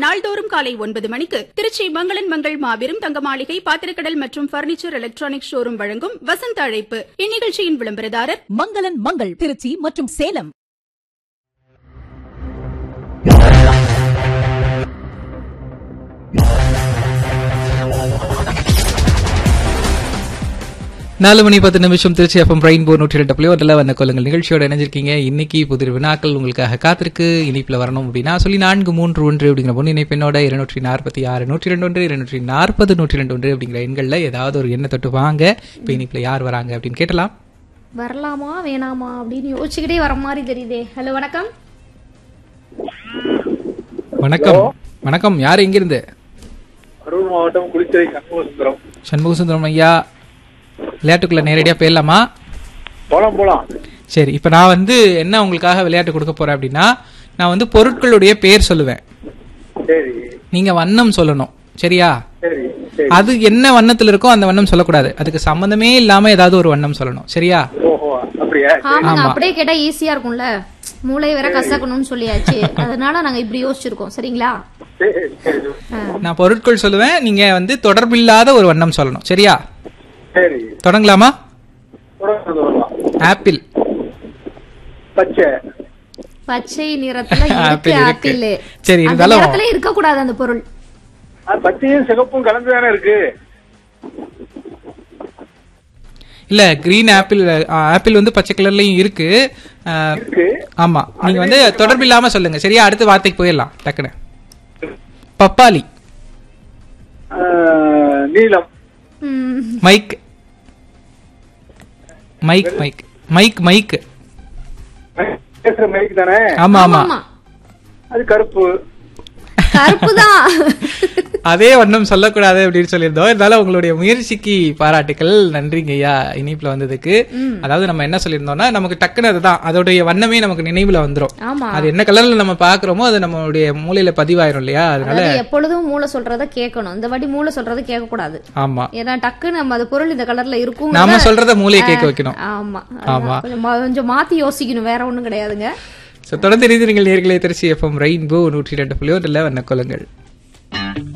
நாள்தோறும் காலை ஒன்பது மணிக்கு திருச்சி மங்களன் மங்கள் மாபெரும் தங்க மாளிகை பாத்திரக்கடல் மற்றும் பர்னிச்சர் எலக்ட்ரானிக் ஷோரூம் வழங்கும் வசந்த அழைப்பு இந்நிகழ்ச்சியின் விளம்பரதாரர் மங்களன் மங்கள் திருச்சி மற்றும் சேலம் நாலு மணி பத்து நிமிஷம் திருச்சி எஃப்எம் ரெயின்போ நூற்றி ரெண்டு புள்ளி ஒன்றில் வந்த கொள்ளுங்கள் நிகழ்ச்சியோட இணைஞ்சிருக்கீங்க இன்னைக்கு புதிர் வினாக்கள் உங்களுக்காக காத்திருக்கு இனிப்பில் வரணும் அப்படின்னா சொல்லி நான்கு மூன்று ஒன்று அப்படிங்கிற பொண்ணு இணைப்பெண்ணோட இருநூற்றி நாற்பத்தி ஆறு நூற்றி ரெண்டு ஒன்று இருநூற்றி நாற்பது நூற்றி ரெண்டு ஒன்று அப்படிங்கிற எண்களில் ஏதாவது ஒரு எண்ணை தொட்டு வாங்க இப்போ இனிப்பில் யார் வராங்க அப்படின்னு கேட்டலாம் வரலாமா வேணாமா அப்படின்னு யோசிச்சுக்கிட்டே வர மாதிரி தெரியுதே ஹலோ வணக்கம் வணக்கம் வணக்கம் யார் எங்கிருந்து கரூர் மாவட்டம் குளித்துறை சண்முகசுந்தரம் சண்முக சுந்தரம் ஐயா விளையாட்டுக்குள்ள நேரடியாக போயிடலாமா போலாம் போலாம் சரி இப்போ நான் வந்து என்ன உங்களுக்காக விளையாட்டு கொடுக்க போறேன் அப்படின்னா நான் வந்து பொருட்களுடைய பேர் சொல்லுவேன் சரி நீங்க வண்ணம் சொல்லணும் சரியா சரி சரி அது என்ன வண்ணத்துல இருக்கோ அந்த வண்ணம் சொல்லக்கூடாது அதுக்கு சம்பந்தமே இல்லாம ஏதாவது ஒரு வண்ணம் சொல்லணும் சரியா ஓஹோ அப்படியா ஆமாங்க அப்படியே கேட்டா ஈஸியா இருக்கும்ல மூளையை வேற கசக்கணும்னு சொல்லியாச்சு அதனால நாங்க இப்படி யோசிச்சிருக்கோம் சரிங்களா சரி சரி நான் பொருட்கள் சொல்லுவேன் நீங்க வந்து தொடர்பில்லாத ஒரு வண்ணம் சொல்லணும் சரியா சரி தொடங்கலாமா தொடர்ந்து வரலாம் ஆப்பிள் பச்சை பச்சை நிறத்துல ஆப்பிள் இருக்கு இருக்கு. ஆப்பிள் சரி, அந்த இருந்தாலும்- நிறத்துல இருக்க கூடாது அந்த பொருள் அது பச்சையும் சிகப்பும் கலந்து தானே இருக்கு இல்ல கிரீன் ஆப்பிள் ஆப்பிள் வந்து பச்சை கலர்லயும் இருக்கு ஆ, இருக்கு ஆமா நீங்க வந்து தொடர்பில்லாம சொல்லுங்க சரியா அடுத்த வார்த்தைக்கு போயிடலாம் டக்குன்னு பப்பாளி ஆஹ், நீலம் ம், mic mic mic mic mic பேசுற மைக் தானே ஆமா ஆமா ஆமா அது கருப்பு கருப்பு தான் அதே வண்ணம் சொல்லக்கூடாது அப்படின்னு சொல்லியிருந்தோம் இருந்தாலும் உங்களுடைய முயற்சிக்கு பாராட்டுக்கள் நன்றிங்க ஐயா இனிப்புல வந்ததுக்கு அதாவது நம்ம என்ன சொல்லியிருந்தோம்னா நமக்கு டக்குன்னு அதுதான் அதோடைய வண்ணமே நமக்கு நினைவுல வந்துரும் ஆமா அது என்ன கலர்ல நம்ம பாக்குறோமோ அது நம்மளுடைய மூளையில பதிவாயிரும் இல்லையா அதனால அதாவது எப்பொழுதும் மூளை சொல்றத கேட்கணும் இந்த வாட்டி மூளை சொல்றத கேட்க கூடாது ஆமா ஏன்னா டக்கு நம்ம அது பொருள் இந்த கலர்ல இருக்கும் நாம சொல்றத மூளையை கேட்க வைக்கணும் ஆமா ஆமா. கொஞ்சம் மா- கொஞ்சம் மாத்தி யோசிக்கணும் வேற ஒண்ணும் கிடையாதுங்க So, தொடர்ந்து இணைந்து நீங்கள் நேர்களை திருச்சி எஃப்எம் ரெயின்போ நூற்றி ரெண்டு புள்ளி ஒன்றில் வண்ண கொள்ளுங்கள்